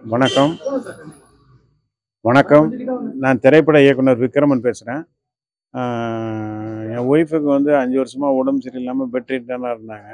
வணக்கம் வணக்கம் நான் திரைப்பட இயக்குனர் விக்ரமன் பேசுகிறேன் என் ஒய்ஃபுக்கு வந்து அஞ்சு வருஷமாக உடம்பு சரியில்லாமல் பெட்ரீட்டனாக இருந்தாங்க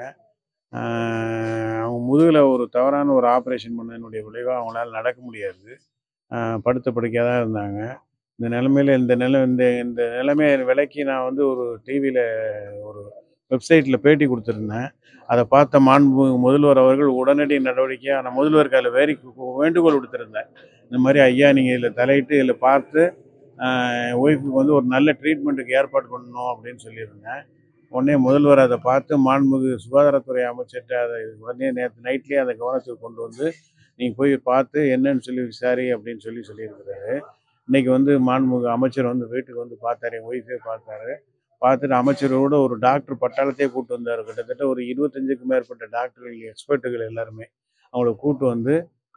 ஆஹ் அவங்க முதுகில் ஒரு தவறான ஒரு ஆப்ரேஷன் பண்ணதனுடைய விளைவாக அவங்களால நடக்க முடியாது ஆஹ் படுத்த படுக்கையாக தான் இருந்தாங்க இந்த நிலமையில இந்த நிலை இந்த இந்த நிலைமையை விலைக்கு நான் வந்து ஒரு டிவியில் ஒரு வெப்சைட்டில் பேட்டி கொடுத்துருந்தேன் அதை பார்த்த மாண்பு முதல்வர் அவர்கள் உடனடி நடவடிக்கையாக நான் முதல்வருக்கு அதில் வேரி வேண்டுகோள் விடுத்திருந்தேன் இந்த மாதிரி ஐயா நீங்கள் இதில் தலையிட்டு இதில் பார்த்து ஒய்ஃபுக்கு வந்து ஒரு நல்ல ட்ரீட்மெண்ட்டுக்கு ஏற்பாடு பண்ணணும் அப்படின்னு சொல்லியிருந்தேன் உடனே முதல்வர் அதை பார்த்து மாண்புமிகு சுகாதாரத்துறை அமைச்சர்கிட்ட அதை உடனே நேற்று நைட்லேயே அதை கவனத்துக்கு கொண்டு வந்து நீங்கள் போய் பார்த்து என்னன்னு சொல்லி விசாரி அப்படின்னு சொல்லி சொல்லியிருக்கிறாரு இன்னைக்கு வந்து மாண்புமிகு அமைச்சர் வந்து வீட்டுக்கு வந்து பார்த்தாரு என் ஒய்ஃபே பார்த்தாரு பார்த்துட்டு அமைச்சரோட ஒரு டாக்டர் பட்டாளத்தையே கூட்டு வந்தார் கிட்டத்தட்ட ஒரு இருபத்தஞ்சுக்கும் மேற்பட்ட டாக்டர்கள் எக்ஸ்பர்ட்டுகள் எல்லாருமே அவங்கள கூட்டு வந்து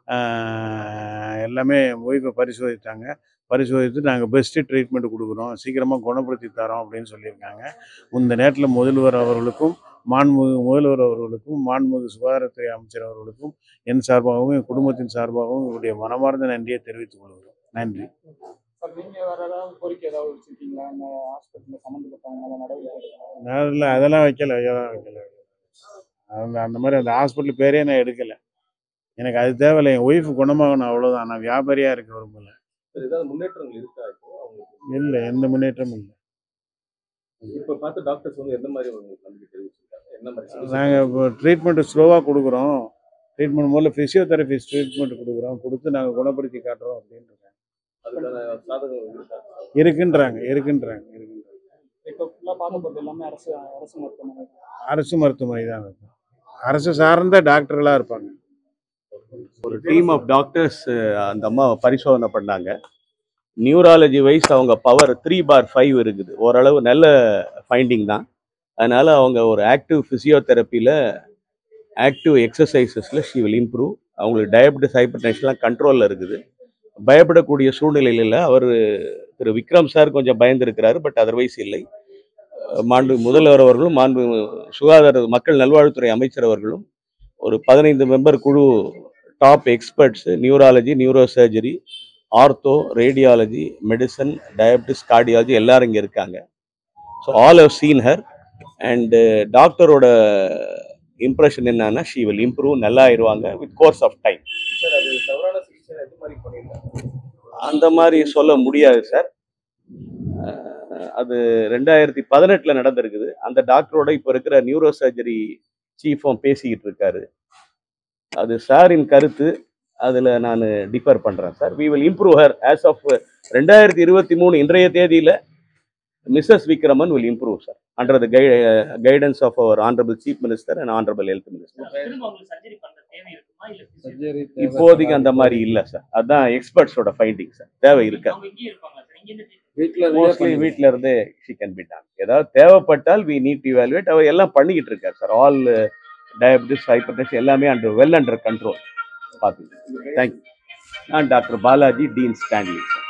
ஆஹ், எல்லாமே ஒய்ஃபை பரிசோதித்தாங்க பரிசோதித்து நாங்கள் பெஸ்ட்டு ட்ரீட்மெண்ட் கொடுக்குறோம் சீக்கிரமாக குணப்படுத்தி தரோம் அப்படின்னு சொல்லியிருக்காங்க இந்த நேரத்தில் முதல்வர் அவர்களுக்கும் மாண்புமிகு முதல்வர் அவர்களுக்கும் மாண்புமிகு சுகாதாரத்துறை அமைச்சர் அவர்களுக்கும் என் சார்பாகவும் என் குடும்பத்தின் சார்பாகவும் என்னுடைய மனமார்ந்த நன்றியை தெரிவித்துக் கொள்கிறோம் நன்றி சார் நீங்க வேற ஏதாவது கோரிக்கை ஏதாவது வச்சிருக்கீங்களா இந்த ஹாஸ்பிட்டல்ல சம்மந்தப்பட்டவங்க மேல நடவடிக்கை எடுக்கலாம் நான் இல்லை அதெல்லாம் வைக்கல அதெல்லாம் வைக்கல அந்த அந்த மாதிரி அந்த ஹாஸ்பிட்டல் பேரே நான் எடுக்கலை எனக்கு அது தேவையில்லை என் ஒய்ஃபு குணமாகணும் அவ்வளோதான் நான் வியாபாரியாக இருக்க விரும்பல சார் ஏதாவது முன்னேற்றங்கள் இருக்கா இப்போ அவங்களுக்கு இல்லை எந்த முன்னேற்றமும் இல்லை இப்ப பார்த்த டாக்டர்ஸ் வந்து எந்த மாதிரி உங்களுக்கு நம்பிக்கை தெரிவிச்சிருக்காங்க என்ன மாதிரி சிகிச்சை நாங்கள் இப்போ ட்ரீட்மெண்ட்டு ஸ்லோவாக கொடுக்குறோம் ட்ரீட்மெண்ட் முதல்ல ஃபிசியோதெரபி ட்ரீட்மெண்ட் கொடுக்குறோம் கொடுத்து நாங்கள் குணப்படுத்தி காட்டுறோம் அப்படின்றாங்க அதுக்கான சாதகம் இருக்கா இருக்குன்றாங்க இருக்குன்றாங்க இருக்குன்றாங்க இப்போ ஃபுல்லா பார்க்க போறது எல்லாமே அரசு அரசு மருத்துவமனை அரசு மருத்துவமனை தான் இருக்கும் அரசு சார்ந்த டாக்டர்களாக இருப்பாங்க ஒரு டீம் ஆஃப் டாக்டர்ஸ் அந்த அம்மா பரிசோதனை பண்ணாங்க நியூராலஜி வைஸ் அவங்க பவர் த்ரீ பார் ஃபைவ் இருக்குது ஓரளவு நல்ல ஃபைண்டிங் தான் அதனால அவங்க ஒரு ஆக்டிவ் ஃபிசியோதெரப்பியில் ஆக்டிவ் எக்ஸசைசஸில் ஷி வில் இம்ப்ரூவ் அவங்களுக்கு டயபெட்டிஸ் ஹைப்பர் டென்ஷன்லாம் கண்ட்ரோலில் இருக்குது பயப்படக்கூடிய சூழ்நிலையில் இல்லை அவர் திரு விக்ரம் சார் கொஞ்சம் பயந்துருக்கிறாரு பட் அதர்வைஸ் இல்லை அஹ் மாண்பு முதல்வர் அவர்களும் மாண்பு சுகாதார மக்கள் நல்வாழ்வுத்துறை அமைச்சர் அவர்களும் ஒரு பதினைந்து மெம்பர் குழு top experts neurology neurosurgery ortho radiology medicine diabetes cardiology எல்லாரும் இங்கே இருக்காங்க so all have seen her and டாக்டரோட இம்ப்ரெஷன் என்னன்னா ஷீ வில் இம்ப்ரூவ் நல்லா ஆயிடுவாங்க with course of time sir அது தவறான சிகிச்சை எந்த மாதிரி பண்ணியிருக்காங்க அந்த மாதிரி சொல்ல முடியாது சார் அஹ் அது ரெண்டாயிரத்தி பதினெட்டில் நடந்திருக்குது அந்த டாக்டரோட இப்போ இருக்கிற நியூரோ சர்ஜரி சீஃபும் பேசிக்கிட்டு இருக்காரு அது சாரின் கருத்து அதில் நான் டிஃபர் பண்ணுறேன் sir we will improve her as of ரெண்டாயிரத்தி இருபத்தி மூணு இன்றைய தேதியில் Mrs Vikraman will improve sir under the கை guidance of our honourable chief minister and honourable health minister திரும்ப உங்களுக்கு சர்ஜரி பண்ற தேவை இருக்குமா இல்ல physio- இப்போதைக்கு அந்த மாதிரி இல்லை சார் அதான் எக்ஸ்பர்ட்ஸோட ஃபைண்டிங் சார் தேவை இருக்காது அவங்க இங்கே இருப்பாங்களா சார் இங்க இருந்து மோஸ்ட்லி வீட்ல இருந்தே ஷி கேன் பி டான் ஏதாவது தேவைப்பட்டால் வி நீட் இவாலுவேட் அவர் எல்லாம் பண்ணிக்கிட்டு இருக்கார் சார் ஆல் டயபிட்டிஸ் ஹைப்பர்டென்ஷன் எல்லாமே அண்டர் வெல் அண்டர் கண்ட்ரோல் பார்த்துங்க தேங்க்யூ நான் doctor Balaji dean Stanley sir